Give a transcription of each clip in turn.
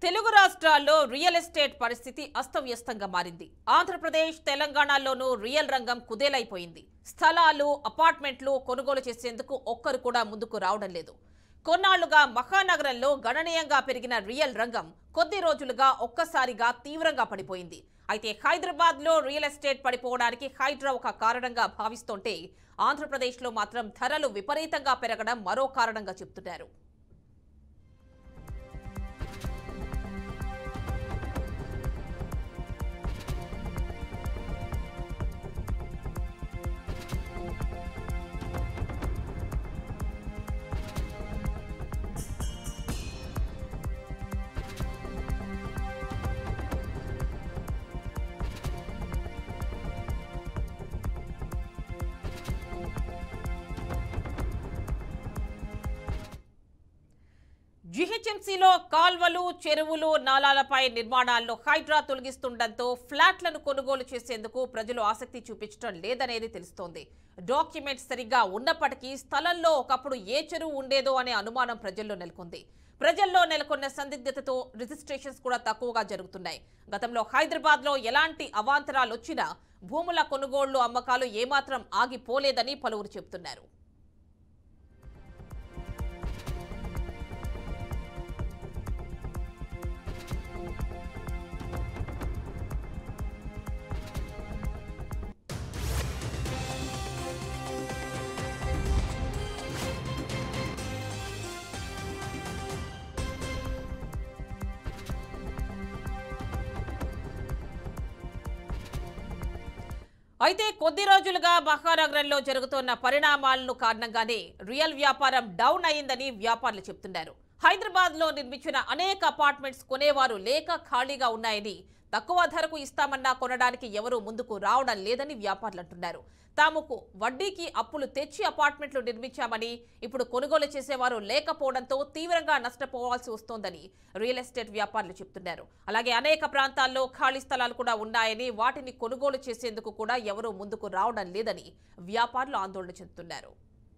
తెలుగు రాష్ట్రాల్లో real estate పరిస్థితి అస్తవ్యస్తంగా మారింది ఆంధ్రప్రదేశ్ తెలంగాణలోనూ రియల్ రంగం కుదేలైపోయింది స్థలాలు అపార్ట్మెంట్లు కొనుగోలు చేసేందుకు ఒక్కరు కూడా ముందుకు రావడం లేదు కొన్నాళ్లుగా మహానగరంలో గణనీయంగా పెరిగిన రియల్ రంగం కొద్ది రోజులుగా ఒక్కసారిగా తీవ్రంగా పడిపోయింది అయితే హైదరాబాద్ లో రియల్ ఎస్టేట్ పడిపోవడానికి హైడ్రా ఒక కారణంగా భావిస్తుంటే ఆంధ్రప్రదేశ్లో మాత్రం ధరలు విపరీతంగా పెరగడం మరో కారణంగా చెబుతున్నారు జీహెచ్ఎంసీలో కాల్వలు చెరువులు నాలాలపై నిర్మాణాల్లో హైడ్రా తొలగిస్తుండటంతో ఫ్లాట్లను కొనుగోలు చేసేందుకు ప్రజలు ఆసక్తి చూపించడం లేదనేది తెలుస్తోంది డాక్యుమెంట్స్ సరిగ్గా ఉన్నప్పటికీ స్థలంలో ఒకప్పుడు ఏ చెరువు ఉండేదో అనే అనుమానం ప్రజల్లో నెలకొంది ప్రజల్లో నెలకొన్న సందిగ్ధతతో రిజిస్ట్రేషన్స్ కూడా తక్కువగా జరుగుతున్నాయి గతంలో హైదరాబాద్ లో ఎలాంటి అవాంతరాలు వచ్చినా భూముల కొనుగోళ్లు అమ్మకాలు ఏమాత్రం ఆగిపోలేదని పలువురు చెబుతున్నారు అయితే కొద్ది రోజులుగా మహానగరంలో జరుగుతున్న పరిణామాలను కారణంగానే రియల్ వ్యాపారం డౌన్ అయిందని వ్యాపారులు చెప్తున్నారు హైదరాబాద్ లో నిర్మించిన అనేక అపార్ట్మెంట్స్ కొనేవారు లేక ఖాళీగా ఉన్నాయని తక్కువ ధరకు ఇస్తామన్నా కొనడానికి ఎవరూ ముందుకు రావడం లేదని వ్యాపారులు అంటున్నారు తాముకు వడ్డీకి అప్పులు తెచ్చి అపార్ట్మెంట్లు నిర్మించామని ఇప్పుడు కొనుగోలు చేసేవారు లేకపోవడంతో తీవ్రంగా నష్టపోవాల్సి వస్తోందని రియల్ ఎస్టేట్ వ్యాపారులు చెప్తున్నారు అలాగే అనేక ప్రాంతాల్లో ఖాళీ స్థలాలు కూడా ఉన్నాయని వాటిని కొనుగోలు చేసేందుకు కూడా ఎవరూ ముందుకు రావడం లేదని వ్యాపారులు ఆందోళన చెందుతున్నారు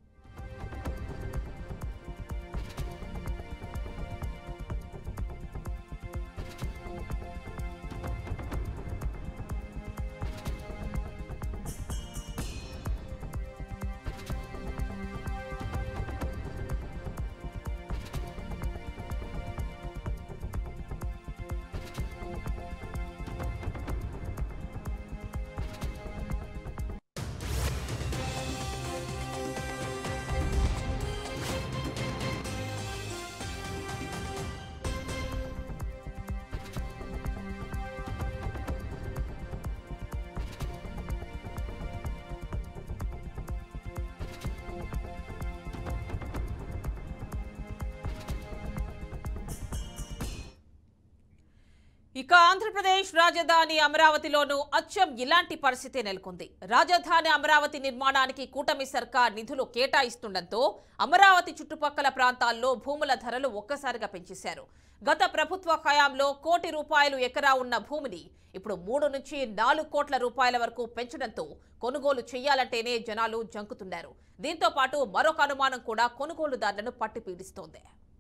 ఇక ఆంధ్రప్రదేశ్ రాజధాని అమరావతిలోనూ అచ్చం ఇలాంటి పరిస్థితి నెలకొంది రాజధాని అమరావతి నిర్మాణానికి కూటమి సర్కార్ నిధులు కేటాయిస్తుండటంతో అమరావతి చుట్టుపక్కల ప్రాంతాల్లో భూముల ధరలు ఒక్కసారిగా పెంచేశారు గత ప్రభుత్వ హయాంలో కోటి రూపాయలు ఎకరా ఉన్న భూమిని ఇప్పుడు మూడు నుంచి నాలుగు కోట్ల రూపాయల వరకు పెంచడంతో కొనుగోలు చేయాలంటేనే జనాలు జంకుతున్నారు దీంతో పాటు మరొక అనుమానం కూడా కొనుగోలుదారులను పట్టి పీడిస్తోంది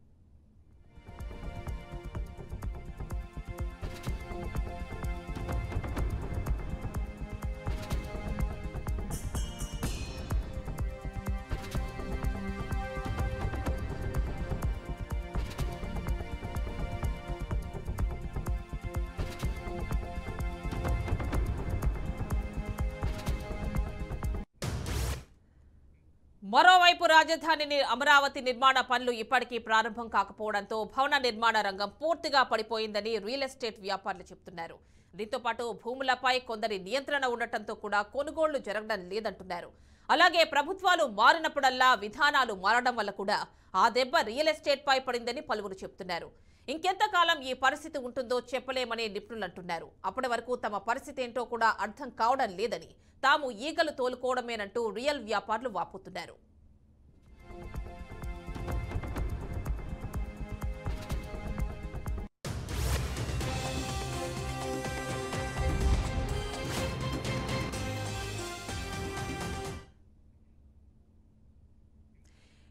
మరోవైపు రాజధాని ని- అమరావతి నిర్మాణ పనులు ఇప్పటికీ ప్రారంభం కాకపోవడంతో భవన నిర్మాణ రంగం పూర్తిగా పడిపోయిందని రియల్ ఎస్టేట్ వ్యాపారులు చెబుతున్నారు దీంతో పాటు భూములపై కొందరి నియంత్రణ ఉండటంతో కూడా కొనుగోళ్లు జరగడం లేదంటున్నారు అలాగే ప్రభుత్వాలు మారినప్పుడల్లా విధానాలు మారడం వల్ల కూడా ఆ దెబ్బ రియల్ ఎస్టేట్ పై పడిందని పలువురు చెబుతున్నారు ఇంకెంతకాలం ఈ పరిస్థితి ఉంటుందో చెప్పలేమని నిపుణులు అంటున్నారు అప్పటి వరకు తమ పరిస్థితి ఏంటో కూడా అర్థం కావడం లేదని తాము ఈగలు తోలుకోవడమేనంటూ రియల్ వ్యాపారులు వాపోతున్నారు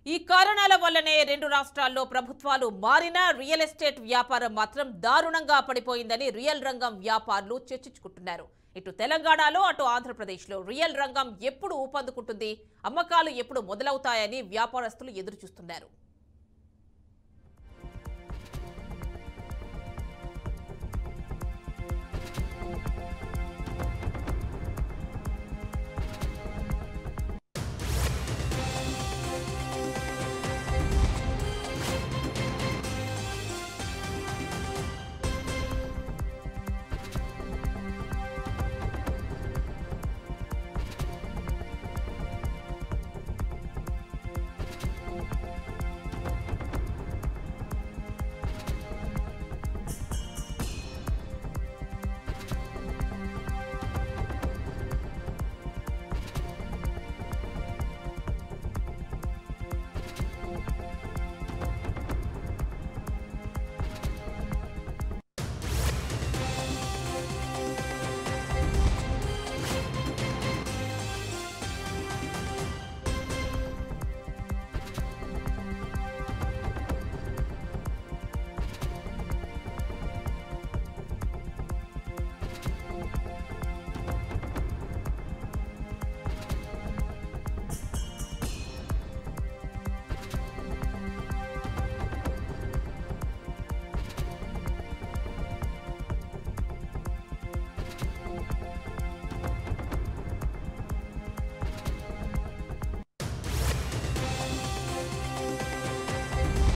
ఈ కారణాల వల్లనే రెండు రాష్ట్రాల్లో ప్రభుత్వాలు మారినా రియల్ ఎస్టేట్ వ్యాపారం మాత్రం దారుణంగా పడిపోయిందని రియల్ రంగం వ్యాపారులు చర్చించుకుంటున్నారు ఇటు తెలంగాణలో అటు ఆంధ్రప్రదేశ్లో రియల్ రంగం ఎప్పుడు ఊపందుకుంటుంది అమ్మకాలు ఎప్పుడు మొదలవుతాయని వ్యాపారస్తులు ఎదురు చూస్తున్నారు